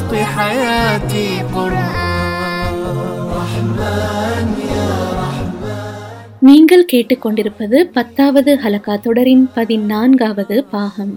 واسق حياتي قرآن رحمن يا நீங்கள் கேட்டுக்கொண்டிருப்பது பத்தாவது ஹலகா தொடரின் பதினான்காவது பாகம்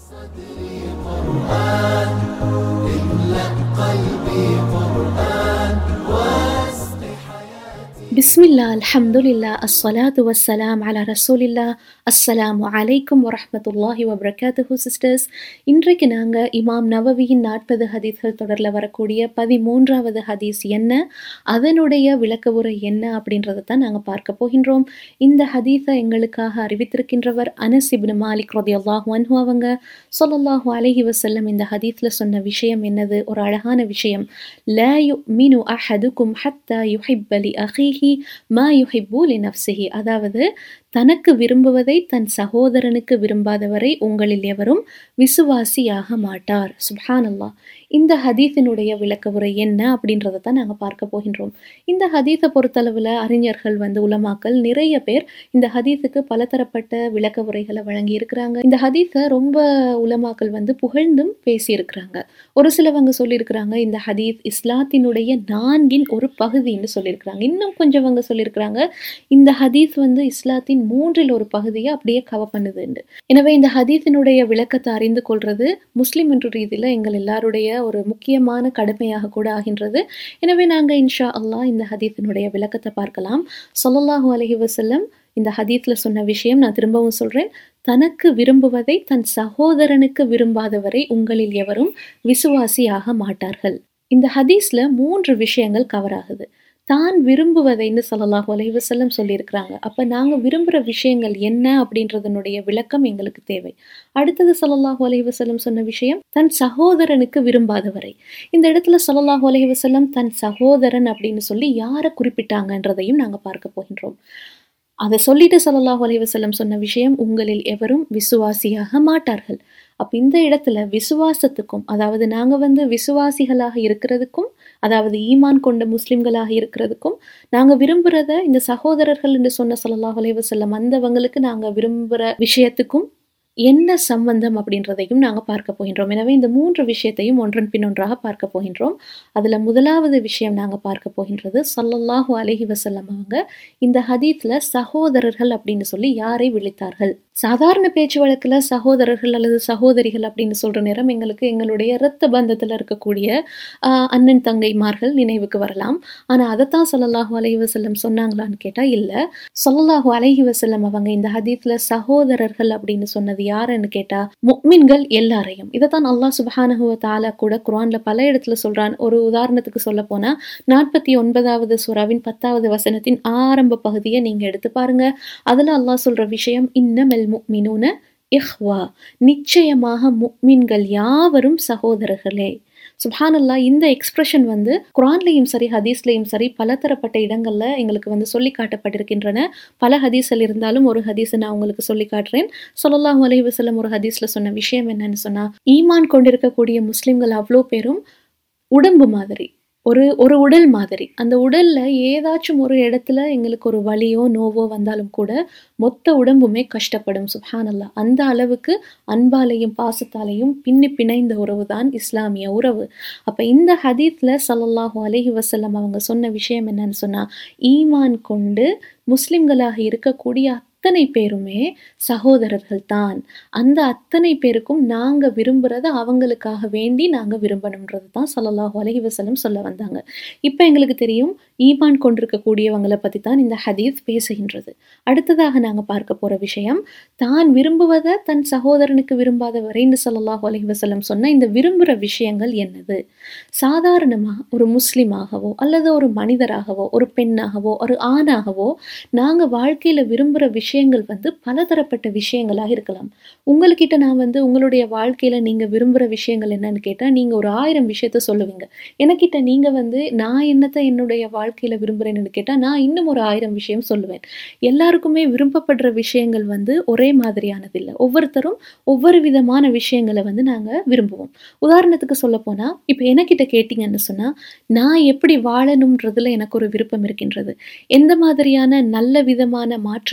பிஸ்மில்லா அல்ஹம்துலில்லா அஸ்ஸலாத்து வஸ்ஸலாம் அலா ரசூலில்லா அஸ்ஸலாமு அலைக்கும் வரஹ்மத்துல்லாஹி வபரகாத்துஹு சிஸ்டர்ஸ் இன்றைக்கு நாங்கள் இமாம் நவவியின் நாற்பது ஹதீஸ்கள் தொடரில் வரக்கூடிய பதிமூன்றாவது ஹதீஸ் என்ன அதனுடைய விளக்க உரை என்ன அப்படின்றத தான் நாங்கள் பார்க்க போகின்றோம் இந்த ஹதீஸை எங்களுக்காக அறிவித்திருக்கின்றவர் அனஸ் இப்னு மாலிக் ரதியல்லாஹு அன்ஹு அவங்க ஸல்லல்லாஹு அலைஹி வஸல்லம் இந்த ஹதீஸில் சொன்ன விஷயம் என்னது ஒரு அழகான விஷயம் லா யுமினு அஹதுக்கும் ஹத்தா யுஹிப்ப லி அஹீஹி மா யுஹிப்பு லி நஃப்ஸிஹி அதாவது தனக்கு விரும்புவதை தன் சகோதரனுக்கு விரும்பாதவரை உங்களில் எவரும் விசுவாசியாக மாட்டார் சுப்ஹான் அல்லாஹ் இந்த ஹதீஸினுடைய விளக்க உரை என்ன அப்படின்றத தான் நாங்கள் பார்க்க போகின்றோம் இந்த ஹதீஸை பொறுத்தளவில் அறிஞர்கள் வந்து உலமாக்கல் நிறைய பேர் இந்த ஹதீஸுக்கு பலதரப்பட்ட விளக்க உரைகளை வழங்கி இருக்கிறாங்க இந்த ஹதீஸை ரொம்ப உலமாக்கல் வந்து புகழ்ந்தும் பேசியிருக்கிறாங்க ஒரு சிலவங்க சொல்லியிருக்கிறாங்க இந்த ஹதீஸ் இஸ்லாத்தினுடைய நான்கின் ஒரு பகுதின்னு சொல்லியிருக்கிறாங்க இன்னும் கொஞ்சவங்க சொல்லியிருக்கிறாங்க இந்த ஹதீஸ் வந்து இஸ்லாத்தின் மூன்றில் ஒரு பகுதியை அப்படியே கவர் பண்ணுதுண்டு எனவே இந்த ஹதீஸினுடைய விளக்கத்தை அறிந்து கொள்றது முஸ்லிம் என்ற ரீதியில் எங்கள் எல்லாருடைய ஒரு முக்கியமான கடமையாக கூட ஆகின்றது எனவே நாங்கள் இன்ஷா அல்லாஹ் இந்த ஹதீஸினுடைய விளக்கத்தை பார்க்கலாம் சொல்லல்லாஹு அலஹி வசல்லம் இந்த ஹதீஸில் சொன்ன விஷயம் நான் திரும்பவும் சொல்கிறேன் தனக்கு விரும்புவதை தன் சகோதரனுக்கு விரும்பாதவரை உங்களில் எவரும் விசுவாசியாக மாட்டார்கள் இந்த ஹதீஸில் மூன்று விஷயங்கள் கவர் ஆகுது தான் விரும்புவதைன்னு சொல்லலாஹு அலைவசல்லம் சொல்லியிருக்கிறாங்க அப்போ நாங்கள் விரும்புகிற விஷயங்கள் என்ன அப்படின்றதனுடைய விளக்கம் எங்களுக்கு தேவை அடுத்தது சொல்லலாஹு அலைவசல்லம் சொன்ன விஷயம் தன் சகோதரனுக்கு விரும்பாதவரை இந்த இடத்துல சொல்லலாஹு அலைவசல்லம் தன் சகோதரன் அப்படின்னு சொல்லி யாரை குறிப்பிட்டாங்கன்றதையும் நாங்கள் பார்க்க போகின்றோம் அதை சொல்லிட்டு சொல்லலாஹு அலைவசல்லம் சொன்ன விஷயம் உங்களில் எவரும் விசுவாசியாக மாட்டார்கள் அப்போ இந்த இடத்துல விசுவாசத்துக்கும் அதாவது நாங்கள் வந்து விசுவாசிகளாக இருக்கிறதுக்கும் அதாவது ஈமான் கொண்ட முஸ்லிம்களாக இருக்கிறதுக்கும் நாங்கள் விரும்புகிறத இந்த சகோதரர்கள் என்று சொன்ன சொல்லலாஹ் அலைவசல்லம் அந்தவங்களுக்கு நாங்கள் விரும்புகிற விஷயத்துக்கும் என்ன சம்பந்தம் அப்படின்றதையும் நாங்கள் பார்க்க போகின்றோம் எனவே இந்த மூன்று விஷயத்தையும் ஒன்றன் பின் ஒன்றாக பார்க்க போகின்றோம் அதில் முதலாவது விஷயம் நாங்கள் பார்க்க போகின்றது சொல்லல்லாஹு அலஹி வசல்லம் அவங்க இந்த ஹதீத்தில் சகோதரர்கள் அப்படின்னு சொல்லி யாரை விழித்தார்கள் சாதாரண பேச்சு வழக்கில் சகோதரர்கள் அல்லது சகோதரிகள் அப்படின்னு சொல்கிற நேரம் எங்களுக்கு எங்களுடைய இரத்த பந்தத்தில் இருக்கக்கூடிய அண்ணன் தங்கைமார்கள் நினைவுக்கு வரலாம் ஆனால் அதைத்தான் சொல்லல்லாஹு அலஹி வசல்லம் சொன்னாங்களான்னு கேட்டால் இல்லை சொல்லல்லாஹு அலஹி வசல்லம் அவங்க இந்த ஹதீத்தில் சகோதரர்கள் அப்படின்னு சொன்னது யாருன்னு கேட்டா முக்மின்கள் எல்லாரையும் இதைத்தான் அல்லாஹ் சுபஹானஹுவ தாலா கூட குரான்ல பல இடத்துல சொல்றான் ஒரு உதாரணத்துக்கு சொல்ல போனா நாற்பத்தி ஒன்பதாவது சுறாவின் பத்தாவது வசனத்தின் ஆரம்ப பகுதியை நீங்க எடுத்து பாருங்க அதுல அல்லாஹ் சொல்ற விஷயம் இன்னமெல் முக்மினூன இஹ்வா நிச்சயமாக முக்மின்கள் யாவரும் சகோதரர்களே சுப்ஹானல்லா இந்த எக்ஸ்பிரஷன் வந்து குரான்லையும் சரி ஹதீஸ்லையும் சரி பலதரப்பட்ட இடங்களில் எங்களுக்கு வந்து சொல்லி காட்டப்பட்டிருக்கின்றன பல ஹதீஸில் இருந்தாலும் ஒரு ஹதீஸை நான் உங்களுக்கு சொல்லி காட்டுறேன் சொல்லலாம் அலி வசல்லம் ஒரு ஹதீஸில் சொன்ன விஷயம் என்னன்னு சொன்னால் ஈமான் கொண்டிருக்கக்கூடிய முஸ்லீம்கள் அவ்வளோ பேரும் உடம்பு மாதிரி ஒரு ஒரு உடல் மாதிரி அந்த உடலில் ஏதாச்சும் ஒரு இடத்துல எங்களுக்கு ஒரு வலியோ நோவோ வந்தாலும் கூட மொத்த உடம்புமே கஷ்டப்படும் சுஹானல்லா அந்த அளவுக்கு அன்பாலையும் பாசத்தாலையும் பின்னி பிணைந்த உறவு தான் இஸ்லாமிய உறவு அப்போ இந்த ஹதீத்தில் சல்லல்லாஹு அலஹி வசல்லம் அவங்க சொன்ன விஷயம் என்னன்னு சொன்னால் ஈமான் கொண்டு முஸ்லிம்களாக இருக்கக்கூடிய அத்தனை பேருமே சகோதரர்கள் தான் அந்த அத்தனை பேருக்கும் நாங்கள் விரும்புகிறத அவங்களுக்காக வேண்டி நாங்கள் விரும்பணுன்றது தான் சொல்லலாஹு அலஹி வசலம் சொல்ல வந்தாங்க இப்போ எங்களுக்கு தெரியும் ஈமான் கொண்டிருக்கக்கூடியவங்களை பற்றி தான் இந்த ஹதீஸ் பேசுகின்றது அடுத்ததாக நாங்கள் பார்க்க போகிற விஷயம் தான் விரும்புவதை தன் சகோதரனுக்கு விரும்பாத வரைந்து சொல்லலாஹு அலஹி வசலம் சொன்ன இந்த விரும்புகிற விஷயங்கள் என்னது சாதாரணமாக ஒரு முஸ்லீமாகவோ அல்லது ஒரு மனிதராகவோ ஒரு பெண்ணாகவோ ஒரு ஆணாகவோ நாங்கள் வாழ்க்கையில் விரும்புகிற விஷயங்கள் வந்து பலதரப்பட்ட விஷயங்களாக இருக்கலாம் உங்கள்கிட்ட நான் வந்து உங்களுடைய வாழ்க்கையில் நீங்கள் விரும்புகிற விஷயங்கள் என்னன்னு கேட்டால் நீங்கள் ஒரு ஆயிரம் விஷயத்த சொல்லுவீங்க எனக்கிட்ட நீங்கள் வந்து நான் என்னத்தை என்னுடைய வாழ்க்கையில் விரும்புகிறேன்னு கேட்டால் நான் இன்னும் ஒரு ஆயிரம் விஷயம் சொல்லுவேன் எல்லாருக்குமே விரும்பப்படுற விஷயங்கள் வந்து ஒரே மாதிரியானது இல்லை ஒவ்வொருத்தரும் ஒவ்வொரு விதமான விஷயங்களை வந்து நாங்கள் விரும்புவோம் உதாரணத்துக்கு சொல்ல போனால் இப்போ எனக்கிட்ட கேட்டிங்கன்னு சொன்னால் நான் எப்படி வாழணுன்றதுல எனக்கு ஒரு விருப்பம் இருக்கின்றது எந்த மாதிரியான நல்ல விதமான மாற்றங்கள் எனக்கு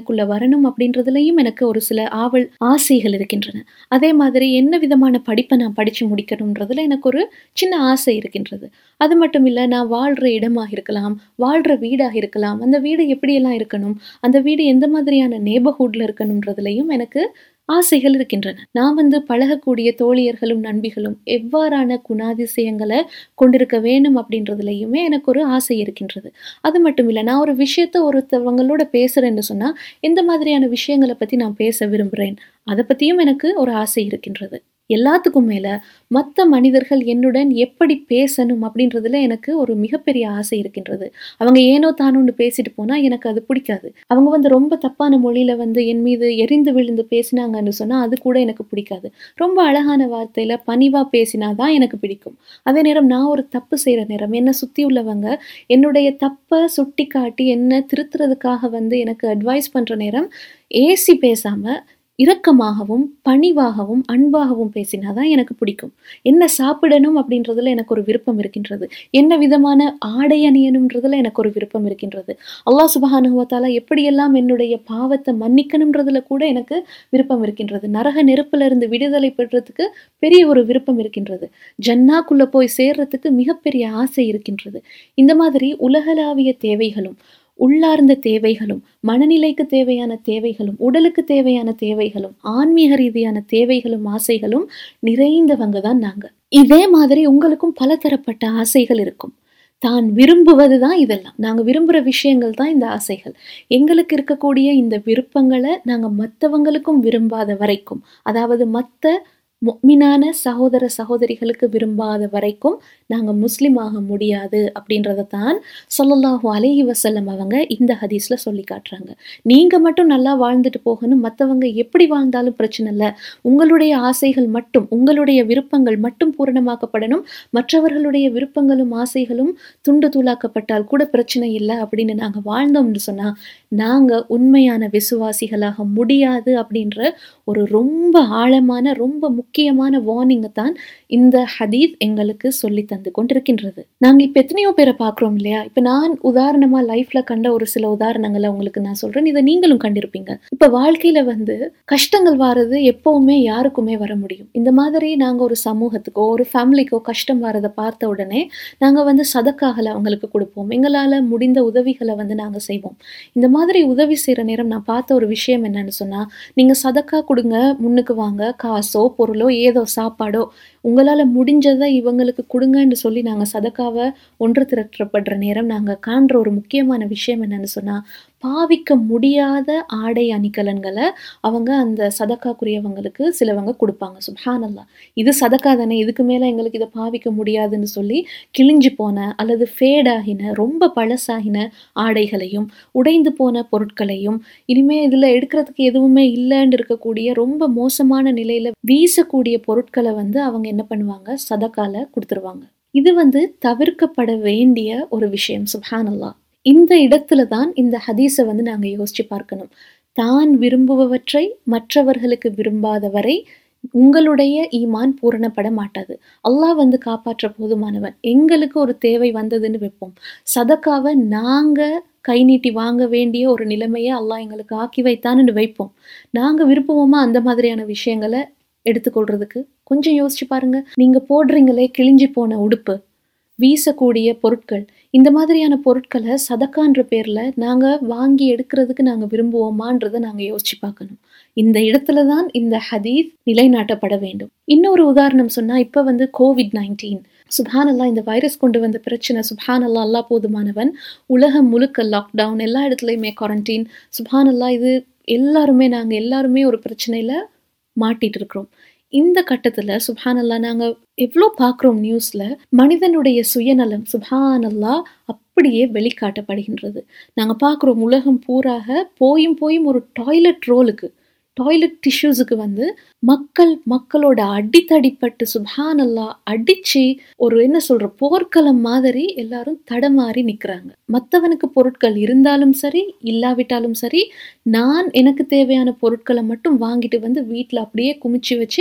எனக்குள்ள வரணும் அப்படின்றதுலயும் எனக்கு ஒரு சில ஆவல் ஆசைகள் இருக்கின்றன அதே மாதிரி என்ன விதமான படிப்பை நான் படிச்சு முடிக்கணுன்றதுல எனக்கு ஒரு சின்ன ஆசை இருக்கின்றது அது மட்டும் இல்லை நான் வாழ்ற இடமாக இருக்கலாம் வாழ்ற வீடாக இருக்கலாம் அந்த வீடு எப்படியெல்லாம் இருக்கணும் அந்த வீடு எந்த மாதிரியான நேபர்ஹுட்ல இருக்கணுன்றதுலையும் எனக்கு ஆசைகள் இருக்கின்றன நான் வந்து பழகக்கூடிய தோழியர்களும் நண்பிகளும் எவ்வாறான குணாதிசயங்களை கொண்டிருக்க வேணும் அப்படின்றதுலையுமே எனக்கு ஒரு ஆசை இருக்கின்றது அது மட்டும் இல்லை நான் ஒரு விஷயத்த ஒருத்தவங்களோட பேசுகிறேன்னு சொன்னால் எந்த மாதிரியான விஷயங்களை பற்றி நான் பேச விரும்புகிறேன் அதை பற்றியும் எனக்கு ஒரு ஆசை இருக்கின்றது எல்லாத்துக்கும் மேலே மற்ற மனிதர்கள் என்னுடன் எப்படி பேசணும் அப்படின்றதுல எனக்கு ஒரு மிகப்பெரிய ஆசை இருக்கின்றது அவங்க ஏனோ தானோன்னு பேசிட்டு போனால் எனக்கு அது பிடிக்காது அவங்க வந்து ரொம்ப தப்பான மொழியில் வந்து என் மீது எரிந்து விழுந்து பேசினாங்கன்னு சொன்னால் அது கூட எனக்கு பிடிக்காது ரொம்ப அழகான வார்த்தையில் பணிவாக பேசினா தான் எனக்கு பிடிக்கும் அதே நேரம் நான் ஒரு தப்பு செய்கிற நேரம் என்னை சுற்றி உள்ளவங்க என்னுடைய தப்பை சுட்டி காட்டி என்னை திருத்துறதுக்காக வந்து எனக்கு அட்வைஸ் பண்ணுற நேரம் ஏசி பேசாமல் இரக்கமாகவும் பணிவாகவும் அன்பாகவும் பேசினாதான் எனக்கு பிடிக்கும் என்ன சாப்பிடணும் அப்படின்றதுல எனக்கு ஒரு விருப்பம் இருக்கின்றது என்ன விதமான ஆடை அணியணுன்றதுல எனக்கு ஒரு விருப்பம் இருக்கின்றது அல்லாஹ் சுபஹானுவத்தாலா எப்படியெல்லாம் என்னுடைய பாவத்தை மன்னிக்கணுன்றதுல கூட எனக்கு விருப்பம் இருக்கின்றது நரக நெருப்புல இருந்து விடுதலை பெற்றதுக்கு பெரிய ஒரு விருப்பம் இருக்கின்றது ஜன்னாக்குள்ள போய் சேர்றதுக்கு மிகப்பெரிய ஆசை இருக்கின்றது இந்த மாதிரி உலகளாவிய தேவைகளும் உள்ளார்ந்த தேவைகளும் மனநிலைக்கு தேவையான தேவைகளும் உடலுக்கு தேவையான தேவைகளும் ஆன்மீக ரீதியான தேவைகளும் ஆசைகளும் நிறைந்தவங்க தான் நாங்க இதே மாதிரி உங்களுக்கும் பலதரப்பட்ட ஆசைகள் இருக்கும் தான் விரும்புவது தான் இதெல்லாம் நாங்கள் விரும்புகிற விஷயங்கள் தான் இந்த ஆசைகள் எங்களுக்கு இருக்கக்கூடிய இந்த விருப்பங்களை நாங்கள் மற்றவங்களுக்கும் விரும்பாத வரைக்கும் அதாவது மற்ற முக்மினான சகோதர சகோதரிகளுக்கு விரும்பாத வரைக்கும் நாங்கள் முஸ்லீம் ஆக முடியாது அப்படின்றத தான் சொல்லல்லாஹு அலைஹி வசல்லம் அவங்க இந்த ஹதீஸில் சொல்லி காட்டுறாங்க நீங்கள் மட்டும் நல்லா வாழ்ந்துட்டு போகணும் மற்றவங்க எப்படி வாழ்ந்தாலும் பிரச்சனை இல்லை உங்களுடைய ஆசைகள் மட்டும் உங்களுடைய விருப்பங்கள் மட்டும் பூரணமாக்கப்படணும் மற்றவர்களுடைய விருப்பங்களும் ஆசைகளும் துண்டு தூளாக்கப்பட்டால் கூட பிரச்சனை இல்லை அப்படின்னு நாங்கள் வாழ்ந்தோம்னு சொன்னால் நாங்கள் உண்மையான விசுவாசிகளாக முடியாது அப்படின்ற ஒரு ரொம்ப ஆழமான ரொம்ப முக்கியமான வார்னிங்கை தான் இந்த ஹதீஸ் எங்களுக்கு சொல்லி தந்து கொண்டிருக்கின்றது நாங்கள் இப்போ எத்தனையோ பேரை பார்க்குறோம் இல்லையா இப்போ நான் உதாரணமாக லைஃப்பில் கண்ட ஒரு சில உதாரணங்களை உங்களுக்கு நான் சொல்கிறேன் இதை நீங்களும் கண்டிருப்பீங்க இப்போ வாழ்க்கையில் வந்து கஷ்டங்கள் வாரது எப்போவுமே யாருக்குமே வர முடியும் இந்த மாதிரி நாங்கள் ஒரு சமூகத்துக்கோ ஒரு ஃபேமிலிக்கோ கஷ்டம் வரதை பார்த்த உடனே நாங்கள் வந்து சதக்காகலை அவங்களுக்கு கொடுப்போம் எங்களால் முடிந்த உதவிகளை வந்து நாங்கள் செய்வோம் இந்த மாதிரி உதவி செய்கிற நேரம் நான் பார்த்த ஒரு விஷயம் என்னன்னு சொன்னால் நீங்கள் சதக்கா கொடுங்க முன்னுக்கு வாங்க காசோ பொருளோ ஏதோ சாப்பாடோ உங்களால் முடிஞ்சதை இவங்களுக்கு கொடுங்கன்னு சொல்லி நாங்கள் சதக்காவை ஒன்று திரட்டப்படுற நேரம் நாங்கள் காண்ற ஒரு முக்கியமான விஷயம் என்னன்னு சொன்னால் பாவிக்க முடியாத ஆடை அணிகலன்களை அவங்க அந்த சதக்காக்குரியவங்களுக்கு சிலவங்க கொடுப்பாங்க சுப்ஹானல்லா இது சதக்கா தானே இதுக்கு மேலே எங்களுக்கு இதை பாவிக்க முடியாதுன்னு சொல்லி கிழிஞ்சு போன அல்லது ஃபேடாகின ரொம்ப பழசாகின ஆடைகளையும் உடைந்து போன பொருட்களையும் இனிமே இதில் எடுக்கிறதுக்கு எதுவுமே இல்லைன்னு இருக்கக்கூடிய ரொம்ப மோசமான நிலையில் வீசக்கூடிய பொருட்களை வந்து அவங்க என்ன பண்ணுவாங்க சதக்கால கொடுத்துருவாங்க இது வந்து தவிர்க்கப்பட வேண்டிய ஒரு விஷயம் சுப்ஹானல்லா இந்த இடத்துல தான் இந்த ஹதீஸை வந்து நாங்கள் யோசிச்சு பார்க்கணும் தான் விரும்புபவற்றை மற்றவர்களுக்கு விரும்பாத வரை உங்களுடைய ஈமான் பூரணப்பட மாட்டாது அல்லாஹ் வந்து காப்பாற்ற போதுமானவன் எங்களுக்கு ஒரு தேவை வந்ததுன்னு வைப்போம் சதக்காவை நாங்கள் கை நீட்டி வாங்க வேண்டிய ஒரு நிலைமையை அல்லாஹ் எங்களுக்கு ஆக்கி வைத்தான்னு வைப்போம் நாங்கள் விருப்பமா அந்த மாதிரியான விஷயங்களை எடுத்துக்கொள்றதுக்கு கொஞ்சம் யோசிச்சு பாருங்க நீங்க போடுறீங்களே கிழிஞ்சு போன உடுப்பு வீசக்கூடிய பொருட்கள் இந்த மாதிரியான பொருட்களை சதக்கான்ற பேர்ல நாங்க வாங்கி எடுக்கிறதுக்கு நாங்க விரும்புவோமான்றதை நாங்க யோசிச்சு பார்க்கணும் இந்த இடத்துல தான் இந்த ஹதீஸ் நிலைநாட்டப்பட வேண்டும் இன்னொரு உதாரணம் சொன்னா இப்ப வந்து கோவிட் நைன்டீன் சுபான் அல்லா இந்த வைரஸ் கொண்டு வந்த பிரச்சனை சுபான் அல்லா அல்லா போதுமானவன் உலகம் முழுக்க லாக்டவுன் எல்லா இடத்துலையுமே குவாரண்டைன் சுபான் அல்லா இது எல்லாருமே நாங்கள் எல்லாருமே ஒரு பிரச்சனையில் மாட்டிட்டு இருக்கிறோம் இந்த கட்டத்தில் சுபான் அல்லா நாங்கள் எவ்வளோ பார்க்குறோம் நியூஸில் மனிதனுடைய சுயநலம் சுபான் அல்லா அப்படியே வெளிக்காட்டப்படுகின்றது நாங்கள் பார்க்குறோம் உலகம் பூராக போயும் போயும் ஒரு டாய்லெட் ரோலுக்கு டாய்லெட் டிஷ்யூஸுக்கு வந்து மக்கள் மக்களோட அடித்தடிப்பட்டு சுபான் அல்லா அடிச்சு ஒரு என்ன சொல்ற போர்க்களம் மாதிரி எல்லாரும் தடமாறி நிற்கிறாங்க மற்றவனுக்கு பொருட்கள் இருந்தாலும் சரி இல்லாவிட்டாலும் சரி நான் எனக்கு தேவையான பொருட்களை மட்டும் வாங்கிட்டு வந்து வீட்டில் அப்படியே குமிச்சு வச்சு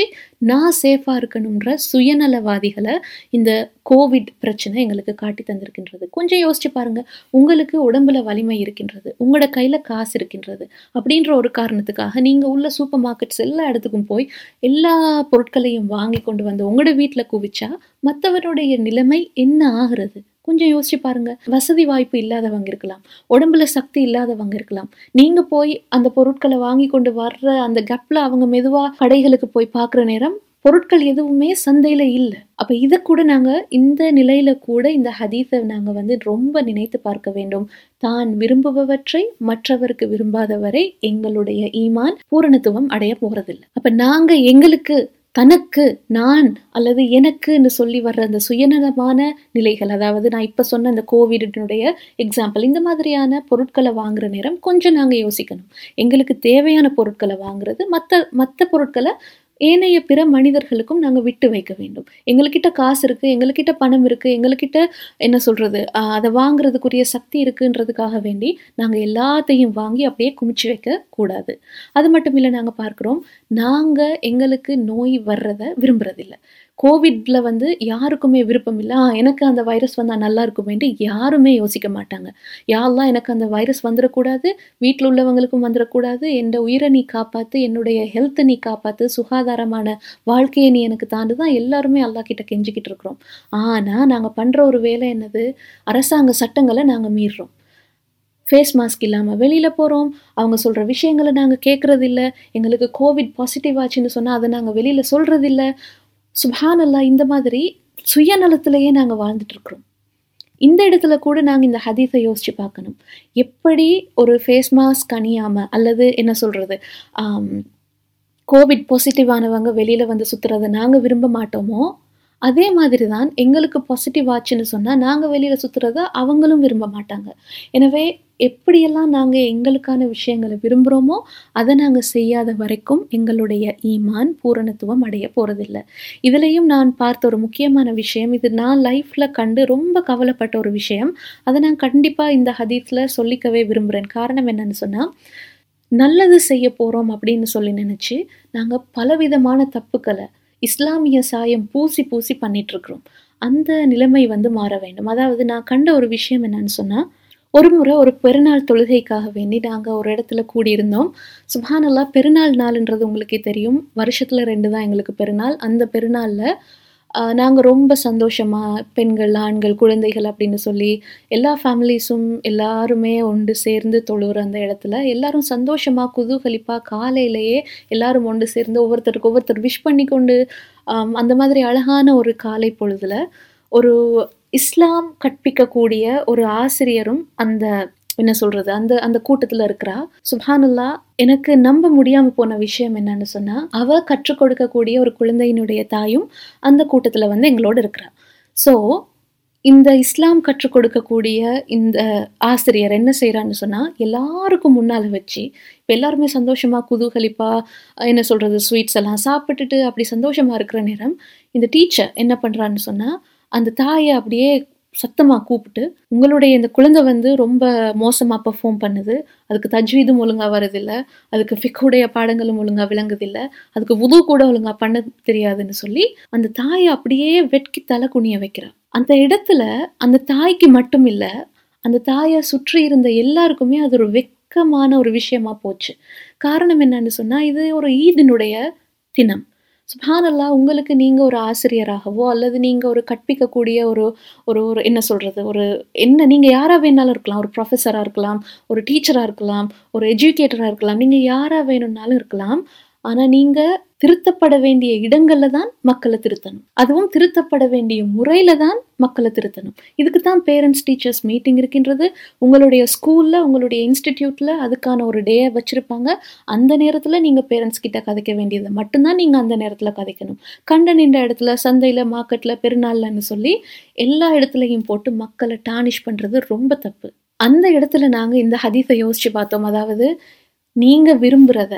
நான் சேஃபாக இருக்கணுன்ற சுயநலவாதிகளை இந்த கோவிட் பிரச்சனை எங்களுக்கு காட்டி தந்திருக்கின்றது கொஞ்சம் யோசிச்சு பாருங்க உங்களுக்கு உடம்புல வலிமை இருக்கின்றது உங்களோட கையில் காசு இருக்கின்றது அப்படின்ற ஒரு காரணத்துக்காக நீங்கள் உள்ள சூப்பர் மார்க்கெட்ஸ் எல்லா இடத்துக்கும் போய் எல்லா பொருட்களையும் வாங்கி கொண்டு வந்து உங்களோட வீட்டில் குவிச்சா மற்றவருடைய நிலைமை என்ன ஆகிறது கொஞ்சம் யோசிச்சு பாருங்க வசதி வாய்ப்பு இல்லாதவங்க இருக்கலாம் உடம்புல சக்தி இல்லாதவங்க இருக்கலாம் நீங்க போய் அந்த பொருட்களை வாங்கி கொண்டு வர்ற அந்த கப்ல அவங்க மெதுவா கடைகளுக்கு போய் பார்க்குற நேரம் பொருட்கள் எதுவுமே சந்தையில இல்லை அப்ப இதை கூட நாங்க இந்த நிலையில கூட இந்த ஹதீஸை நாங்க வந்து ரொம்ப நினைத்து பார்க்க வேண்டும் தான் விரும்புபவற்றை மற்றவருக்கு விரும்பாதவரை எங்களுடைய ஈமான் பூரணத்துவம் அடைய போறதில்லை அப்ப நாங்க எங்களுக்கு தனக்கு நான் அல்லது எனக்குன்னு சொல்லி வர்ற அந்த சுயநலமான நிலைகள் அதாவது நான் இப்போ சொன்ன அந்த கோவிடினுடைய எக்ஸாம்பிள் இந்த மாதிரியான பொருட்களை வாங்குற நேரம் கொஞ்சம் நாங்கள் யோசிக்கணும் எங்களுக்கு தேவையான பொருட்களை வாங்குறது மற்ற மற்ற பொருட்களை ஏனைய பிற மனிதர்களுக்கும் நாங்கள் விட்டு வைக்க வேண்டும் எங்கள்கிட்ட காசு இருக்குது எங்கள்கிட்ட பணம் இருக்குது எங்கள்கிட்ட என்ன சொல்கிறது அதை வாங்குறதுக்குரிய சக்தி இருக்குன்றதுக்காக வேண்டி நாங்கள் எல்லாத்தையும் வாங்கி அப்படியே குமிச்சு வைக்க கூடாது அது மட்டும் இல்லை நாங்கள் பார்க்குறோம் நாங்கள் எங்களுக்கு நோய் வர்றதை விரும்புறதில்ல கோவிட்ல வந்து யாருக்குமே விருப்பம் இல்லை ஆ எனக்கு அந்த வைரஸ் வந்தால் நல்லா இருக்குமேன்ட்டு யாருமே யோசிக்க மாட்டாங்க யாரெல்லாம் எனக்கு அந்த வைரஸ் வந்துடக்கூடாது வீட்டில் உள்ளவங்களுக்கும் வந்துடக்கூடாது என் உயிரை நீ காப்பாற்று என்னுடைய ஹெல்த்தை நீ காப்பாற்று சுகாதாரமான வாழ்க்கையை நீ எனக்கு தாண்டு தான் எல்லாருமே அல்லா கிட்ட கெஞ்சிக்கிட்டு இருக்கிறோம் ஆனால் நாங்கள் பண்ணுற ஒரு வேலை என்னது அரசாங்க சட்டங்களை நாங்கள் மீறுறோம் ஃபேஸ் மாஸ்க் இல்லாமல் வெளியில் போகிறோம் அவங்க சொல்கிற விஷயங்களை நாங்கள் கேட்குறதில்ல எங்களுக்கு கோவிட் பாசிட்டிவ் ஆச்சுன்னு சொன்னால் அதை நாங்கள் வெளியில் சொல்கிறதில்ல சுபானல்லா இந்த மாதிரி சுயநலத்திலேயே நாங்கள் வாழ்ந்துட்டுருக்குறோம் இந்த இடத்துல கூட நாங்கள் இந்த ஹதீஸை யோசித்து பார்க்கணும் எப்படி ஒரு ஃபேஸ் மாஸ்க் அணியாமல் அல்லது என்ன சொல்கிறது கோவிட் பாசிட்டிவானவங்க வெளியில் வந்து சுற்றுறதை நாங்கள் விரும்ப மாட்டோமோ அதே மாதிரி தான் எங்களுக்கு பாசிட்டிவ் ஆச்சுன்னு சொன்னால் நாங்கள் வெளியில் சுற்றுறத அவங்களும் விரும்ப மாட்டாங்க எனவே எப்படியெல்லாம் நாங்கள் எங்களுக்கான விஷயங்களை விரும்புகிறோமோ அதை நாங்கள் செய்யாத வரைக்கும் எங்களுடைய ஈமான் பூரணத்துவம் அடைய போகிறதில்ல இதுலேயும் நான் பார்த்த ஒரு முக்கியமான விஷயம் இது நான் லைஃப்பில் கண்டு ரொம்ப கவலைப்பட்ட ஒரு விஷயம் அதை நான் கண்டிப்பாக இந்த ஹதீஸில் சொல்லிக்கவே விரும்புகிறேன் காரணம் என்னன்னு சொன்னால் நல்லது செய்ய போகிறோம் அப்படின்னு சொல்லி நினச்சி நாங்கள் பலவிதமான தப்புக்களை இஸ்லாமிய சாயம் பூசி பூசி பண்ணிகிட்ருக்குறோம் அந்த நிலைமை வந்து மாற வேண்டும் அதாவது நான் கண்ட ஒரு விஷயம் என்னன்னு சொன்னால் ஒரு முறை ஒரு பெருநாள் தொழுகைக்காக வேண்டி நாங்கள் ஒரு இடத்துல கூடியிருந்தோம் சுபானல்லா பெருநாள் நாள்ன்றது உங்களுக்கே தெரியும் வருஷத்தில் ரெண்டு தான் எங்களுக்கு பெருநாள் அந்த பெருநாளில் நாங்கள் ரொம்ப சந்தோஷமாக பெண்கள் ஆண்கள் குழந்தைகள் அப்படின்னு சொல்லி எல்லா ஃபேமிலிஸும் எல்லாருமே ஒன்று சேர்ந்து தொழுகிற அந்த இடத்துல எல்லாரும் சந்தோஷமாக குதூகலிப்பாக காலையிலேயே எல்லாரும் ஒன்று சேர்ந்து ஒவ்வொருத்தருக்கு ஒவ்வொருத்தர் விஷ் பண்ணி கொண்டு அந்த மாதிரி அழகான ஒரு காலை பொழுதில் ஒரு இஸ்லாம் கற்பிக்கக்கூடிய ஒரு ஆசிரியரும் அந்த என்ன சொல்றது அந்த அந்த கூட்டத்துல இருக்கிறா சுபானுல்லா எனக்கு நம்ப முடியாம போன விஷயம் என்னன்னு சொன்னா அவ கற்றுக் கொடுக்கக்கூடிய ஒரு குழந்தையினுடைய தாயும் அந்த கூட்டத்துல வந்து எங்களோட இருக்கிறா ஸோ இந்த இஸ்லாம் கற்றுக் கொடுக்கக்கூடிய இந்த ஆசிரியர் என்ன செய்கிறான்னு சொன்னால் எல்லாருக்கும் முன்னால் வச்சு இப்போ எல்லாருமே சந்தோஷமாக குதூகலிப்பாக என்ன சொல்கிறது ஸ்வீட்ஸ் எல்லாம் சாப்பிட்டுட்டு அப்படி சந்தோஷமாக இருக்கிற நேரம் இந்த டீச்சர் என்ன பண்ணுறான்னு சொன்னால் அந்த தாயை அப்படியே சத்தமாக கூப்பிட்டு உங்களுடைய இந்த குழந்தை வந்து ரொம்ப மோசமாக பர்ஃபார்ம் பண்ணுது அதுக்கு தஜ்வீதும் ஒழுங்காக வரதில்லை அதுக்கு ஃபிக்குடைய பாடங்களும் ஒழுங்காக விளங்குதில்லை அதுக்கு உது கூட ஒழுங்காக பண்ண தெரியாதுன்னு சொல்லி அந்த தாயை அப்படியே வெட்கி தலை குனிய வைக்கிறான் அந்த இடத்துல அந்த தாய்க்கு மட்டும் இல்லை அந்த தாயை சுற்றி இருந்த எல்லாருக்குமே அது ஒரு வெக்கமான ஒரு விஷயமா போச்சு காரணம் என்னன்னு சொன்னால் இது ஒரு ஈதினுடைய தினம் சுபானல்லா உங்களுக்கு நீங்கள் ஒரு ஆசிரியராகவோ அல்லது நீங்கள் ஒரு கற்பிக்கக்கூடிய ஒரு ஒரு ஒரு என்ன சொல்கிறது ஒரு என்ன நீங்கள் யாராக வேணாலும் இருக்கலாம் ஒரு ப்ரொஃபஸராக இருக்கலாம் ஒரு டீச்சராக இருக்கலாம் ஒரு எஜுகேட்டராக இருக்கலாம் நீங்கள் யாராக வேணும்னாலும் இருக்கலாம் ஆனால் நீங்கள் திருத்தப்பட வேண்டிய இடங்களில் தான் மக்களை திருத்தணும் அதுவும் திருத்தப்பட வேண்டிய முறையில் தான் மக்களை திருத்தணும் இதுக்கு தான் பேரண்ட்ஸ் டீச்சர்ஸ் மீட்டிங் இருக்கின்றது உங்களுடைய ஸ்கூலில் உங்களுடைய இன்ஸ்டிடியூட்டில் அதுக்கான ஒரு டே வச்சுருப்பாங்க அந்த நேரத்தில் நீங்கள் பேரண்ட்ஸ் கிட்ட கதைக்க வேண்டியதை மட்டும்தான் நீங்கள் அந்த நேரத்தில் கதைக்கணும் கண்ட நின்ற இடத்துல சந்தையில் மார்க்கெட்டில் பெருநாள்லன்னு சொல்லி எல்லா இடத்துலையும் போட்டு மக்களை டானிஷ் பண்ணுறது ரொம்ப தப்பு அந்த இடத்துல நாங்கள் இந்த ஹதீஸை யோசித்து பார்த்தோம் அதாவது நீங்கள் விரும்புகிறத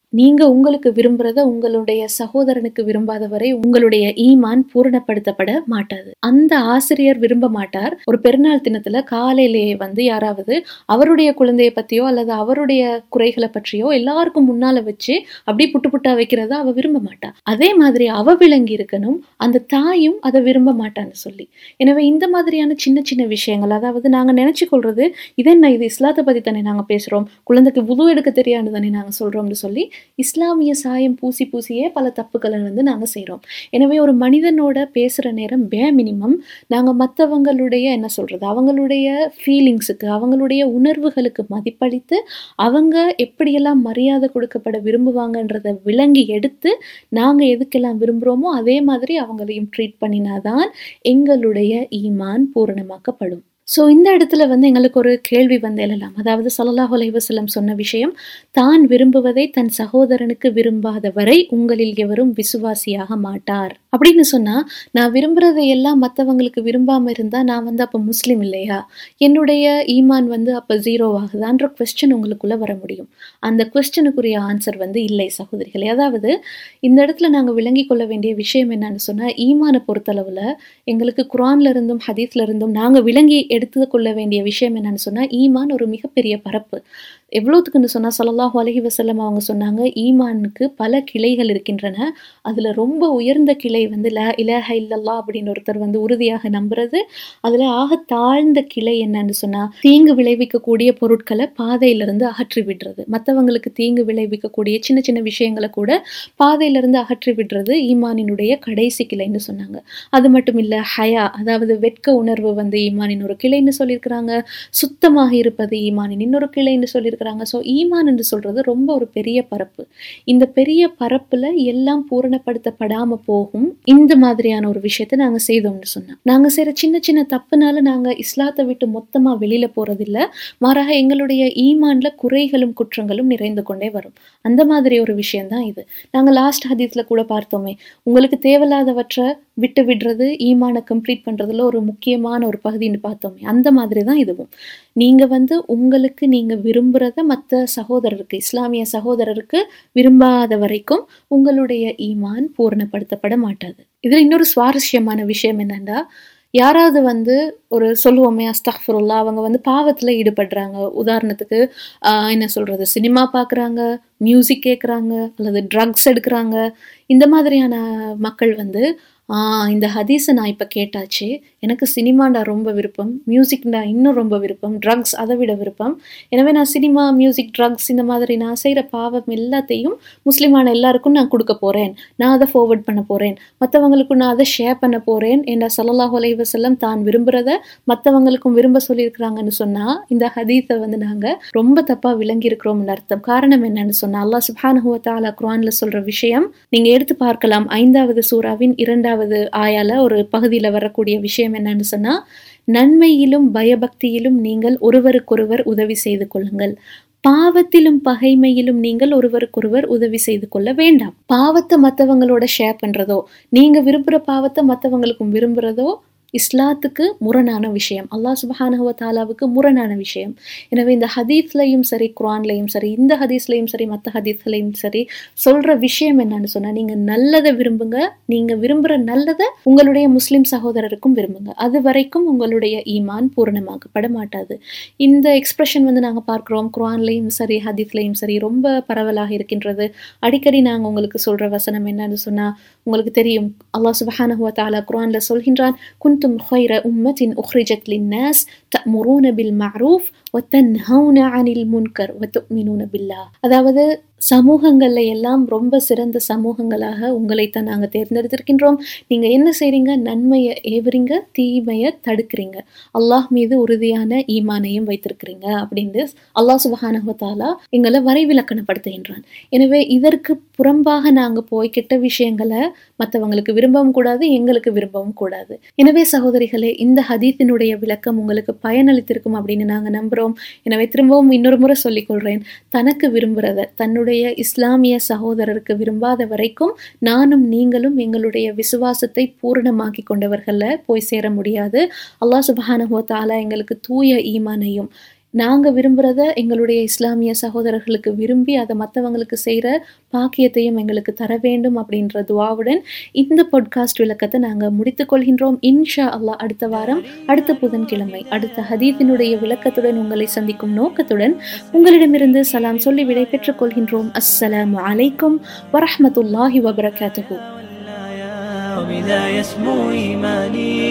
நீங்க உங்களுக்கு விரும்புறத உங்களுடைய சகோதரனுக்கு விரும்பாத வரை உங்களுடைய ஈமான் பூரணப்படுத்தப்பட மாட்டாது அந்த ஆசிரியர் விரும்ப மாட்டார் ஒரு பெருநாள் தினத்துல காலையிலேயே வந்து யாராவது அவருடைய குழந்தைய பத்தியோ அல்லது அவருடைய குறைகளை பற்றியோ எல்லாருக்கும் முன்னால வச்சு அப்படி புட்டு புட்டா வைக்கிறத அவ விரும்ப மாட்டா அதே மாதிரி அவ விளங்கி இருக்கணும் அந்த தாயும் அதை விரும்ப மாட்டான்னு சொல்லி எனவே இந்த மாதிரியான சின்ன சின்ன விஷயங்கள் அதாவது நாங்க நினைச்சு கொள்றது இதென்ன இது இஸ்லாத்தை பத்தி தானே நாங்க பேசுறோம் குழந்தைக்கு புது எடுக்க தெரியாது தானே நாங்க சொல்றோம்னு சொல்லி இஸ்லாமிய சாயம் பூசி பூசியே பல தப்புக்களை வந்து நாங்க செய்றோம் எனவே ஒரு மனிதனோட பேசுற நேரம் பே மினிமம் நாங்க மற்றவங்களுடைய என்ன சொல்றது அவங்களுடைய ஃபீலிங்ஸுக்கு அவங்களுடைய உணர்வுகளுக்கு மதிப்பளித்து அவங்க எப்படியெல்லாம் மரியாதை கொடுக்கப்பட விரும்புவாங்கன்றதை விளங்கி எடுத்து நாங்க எதுக்கெல்லாம் விரும்புறோமோ அதே மாதிரி அவங்களையும் ட்ரீட் பண்ணினாதான் எங்களுடைய ஈமான் பூரணமாக்கப்படும் ஸோ இந்த இடத்துல வந்து எங்களுக்கு ஒரு கேள்வி வந்து எழலாம் அதாவது ஸல்லல்லாஹு அலைஹி வஸல்லம் சொன்ன விஷயம் தான் விரும்புவதை தன் சகோதரனுக்கு விரும்பாத வரை உங்களில் எவரும் விசுவாசியாக மாட்டார் அப்படின்னு சொன்னா நான் விரும்புறதை எல்லாம் மற்றவங்களுக்கு விரும்பாம இருந்தா நான் வந்து அப்ப முஸ்லீம் இல்லையா என்னுடைய ஈமான் வந்து அப்ப ஜீரோ ஆகுதான்ற கொஸ்டின் உங்களுக்குள்ள வர முடியும் அந்த கொஸ்டினுக்குரிய ஆன்சர் வந்து இல்லை சகோதரிகளே அதாவது இந்த இடத்துல நாங்க விளங்கி கொள்ள வேண்டிய விஷயம் என்னன்னு சொன்னா ஈமானை பொறுத்தளவுல எங்களுக்கு குரான்ல இருந்தும் ஹதீஸ்ல இருந்தும் நாங்க விளங்கி எடுத்துக்கொள்ள வேண்டிய விஷயம் என்னன்னு சொன்னா ஈமான் ஒரு மிகப்பெரிய பரப்பு எவ்வளோத்துக்குன்னு சொன்னா ஸல்லல்லாஹு அலைஹி வஸல்லம் அவங்க சொன்னாங்க ஈமானுக்கு பல கிளைகள் இருக்கின்றன அதுல ரொம்ப உயர்ந்த கிளை வந்து லா இலாஹ இல்லல்லா அப்படின்னு ஒருத்தர் வந்து உறுதியாக நம்புறது அதுல ஆக தாழ்ந்த கிளை என்னன்னு சொன்னா தீங்கு விளைவிக்கக்கூடிய பொருட்களை பாதையிலிருந்து அகற்றி விடுறது மற்றவங்களுக்கு தீங்கு விளைவிக்கக்கூடிய சின்ன சின்ன விஷயங்களை கூட பாதையிலிருந்து அகற்றி விடுறது ஈமானினுடைய கடைசி கிளைன்னு சொன்னாங்க அது மட்டும் இல்ல ஹயா அதாவது வெட்க உணர்வு வந்து ஈமானின் ஒரு கிளைன்னு சொல்லியிருக்கிறாங்க சுத்தமாக இருப்பது ஈமானின் இன்னொரு கிளைன்னு சொல்லியிருக்கிறாங்க ஸோ ஈமான் என்று சொல்றது ரொம்ப ஒரு பெரிய பரப்பு இந்த பெரிய பரப்புல எல்லாம் பூரணப்படுத்தப்படாம போகும் இந்த மாதிரியான ஒரு விஷயத்தை நாங்க செய்தோம்னு சொன்னோம் நாங்க செய்யற சின்ன சின்ன தப்புனால நாங்க இஸ்லாத்தை விட்டு மொத்தமா வெளியில போறதில்ல மாறாக எங்களுடைய ஈமான்ல குறைகளும் குற்றங்களும் நிறைந்து கொண்டே வரும் அந்த மாதிரி ஒரு விஷயம் தான் இது நாங்க லாஸ்ட் ஹதீஸ்ல கூட பார்த்தோமே உங்களுக்கு தேவையில்லாதவற்றை விட்டு விடுறது ஈமானை கம்ப்ளீட் பண்றதுல ஒரு முக்கியமான ஒரு பகுதின்னு பார்த்தோமே அந்த மாதிரி தான் இதுவும் நீங்க வந்து உங்களுக்கு நீங்க விரும்புறத மற்ற சகோதரருக்கு இஸ்லாமிய சகோதரருக்கு விரும்பாத வரைக்கும் உங்களுடைய ஈமான் பூரணப்படுத்தப்பட மாட்டாது இதுல இன்னொரு சுவாரஸ்யமான விஷயம் என்னன்னா யாராவது வந்து ஒரு சொல்லுவோமே அஸ்தஃபுருல்லா அவங்க வந்து பாவத்தில் ஈடுபடுறாங்க உதாரணத்துக்கு ஆஹ் என்ன சொல்கிறது சினிமா பார்க்குறாங்க மியூசிக் கேட்குறாங்க அல்லது ட்ரக்ஸ் எடுக்கிறாங்க இந்த மாதிரியான மக்கள் வந்து ஆஹ் இந்த ஹதீஸை நான் இப்போ கேட்டாச்சு எனக்கு சினிமாண்டா ரொம்ப விருப்பம் மியூசிக்டா இன்னும் ரொம்ப விருப்பம் ட்ரக்ஸ் அதை விட விருப்பம் எனவே நான் சினிமா மியூசிக் ட்ரக்ஸ் இந்த மாதிரி நான் செய்கிற பாவம் எல்லாத்தையும் முஸ்லிமான எல்லாருக்கும் நான் கொடுக்க போகிறேன் நான் அதை ஃபார்வர்ட் பண்ண போகிறேன் மற்றவங்களுக்கும் நான் அதை ஷேர் பண்ண போகிறேன் என்ற சல்லல்லாஹு அலைஹி வஸல்லம் தான் விரும்புகிறத மற்றவங்களுக்கும் விரும்ப சொல்லியிருக்கிறாங்கன்னு சொன்னால் இந்த ஹதீஸை வந்து நாங்கள் ரொம்ப தப்பாக விளங்கி இருக்கிறோம்னு அர்த்தம் காரணம் என்னன்னு சொன்னால் அல்லாஹ் சுப்ஹானஹு வ தஆலா குர்ஆன்ல சொல்கிற விஷயம் நீங்கள் எடுத்து பார்க்கலாம் ஐந்தாவது சூறாவின் இரண்டாவது ஆயால ஒரு பகுதியில் வரக்கூடிய விஷயம் என்னன்னு சொன்னா நன்மையிலும் பயபக்தியிலும் நீங்கள் ஒருவருக்கொருவர் உதவி செய்து கொள்ளுங்கள் பாவத்திலும் பகைமையிலும் நீங்கள் ஒருவருக்கொருவர் உதவி செய்து கொள்ள வேண்டாம் பாவத்தை மற்றவங்களோட ஷேர் பண்றதோ நீங்க விரும்புற பாவத்தை மற்றவங்களுக்கும் விரும்புறதோ இஸ்லாத்துக்கு முரணான விஷயம் அல்லாஹ் சுபஹானஹுவ தாலாவுக்கு முரணான விஷயம் எனவே இந்த ஹதீஸ்லையும் சரி குரான்லையும் சரி இந்த ஹதீஸ்லையும் சரி மற்ற ஹதீஸ்லையும் சரி சொல்ற விஷயம் என்னன்னு சொன்னா நீங்க நல்லதை விரும்புங்க நீங்க விரும்புற நல்லதை உங்களுடைய முஸ்லிம் சகோதரருக்கும் விரும்புங்க அது வரைக்கும் உங்களுடைய ஈமான் பூரணமாக்கப்பட மாட்டாது இந்த எக்ஸ்பிரஷன் வந்து நாங்க பார்க்கிறோம் குரான்லையும் சரி ஹதீஸ்லையும் சரி ரொம்ப பரவலாக இருக்கின்றது அடிக்கடி நாங்க உங்களுக்கு சொல்ற வசனம் என்னன்னு சொன்னா உங்களுக்கு தெரியும் அல்லாஹ் சுபஹானஹுவ தாலா குரான்ல சொல்கின்றான் كنتم خير أمة أخرجت للناس تأمرون بالمعروف وتنهون عن المنكر وتؤمنون بالله அதாவது சமூகங்கள்ல எல்லாம் ரொம்ப சிறந்த சமூகங்களாக உங்களைத்தான் நாங்க தேர்ந்தெடுத்திருக்கின்றோம் நீங்க என்ன செய்றீங்க நன்மையை ஏவுறீங்க தீமையை தடுக்கிறீங்க அல்லாஹ் மீது உறுதியான ஈமானையும் வைத்திருக்கிறீங்க அப்படின்னு அல்லாஹ் சுபஹானஹு தாலா எங்களை வரைவிலக்கணப்படுத்துகின்றான் எனவே இதற்கு புறம்பாக நாங்க போய் கெட்ட விஷயங்களை மற்றவங்களுக்கு விரும்பவும் கூடாது எங்களுக்கு விரும்பவும் கூடாது எனவே சகோதரிகளே இந்த ஹதீத்தினுடைய விளக்கம் உங்களுக்கு பயனளித்திருக்கும் அப்படின்னு நாங்க நம்புறோம் எனவே திரும்பவும் இன்னொரு முறை சொல்லிக் கொள்றேன் தனக்கு விரும்புறத தன்னுடைய இஸ்லாமிய சகோதரருக்கு விரும்பாத வரைக்கும் நானும் நீங்களும் எங்களுடைய விசுவாசத்தை பூரணமாக்கி கொண்டவர்கள போய் சேர முடியாது அல்லாஹ் சுபஹானஹு தாலா எங்களுக்கு தூய ஈமானையும் நாங்கள் விரும்புகிறத எங்களுடைய இஸ்லாமிய சகோதரர்களுக்கு விரும்பி அதை மற்றவங்களுக்கு செய்கிற பாக்கியத்தையும் எங்களுக்கு தர வேண்டும் அப்படின்ற துவாவுடன் இந்த பாட்காஸ்ட் விளக்கத்தை நாங்கள் முடித்துக்கொள்கின்றோம் இன்ஷா அல்லாஹ் அடுத்த வாரம் அடுத்த புதன்கிழமை அடுத்த ஹதீத்தினுடைய விளக்கத்துடன் உங்களை சந்திக்கும் நோக்கத்துடன் உங்களிடமிருந்து சலாம் சொல்லி விடை பெற்றுக் கொள்கின்றோம் அஸ்ஸலாமு அலைக்கும் வரஹ்மத்துல்லாஹி வபரகாத்துஹு وبذا يسمو إيماني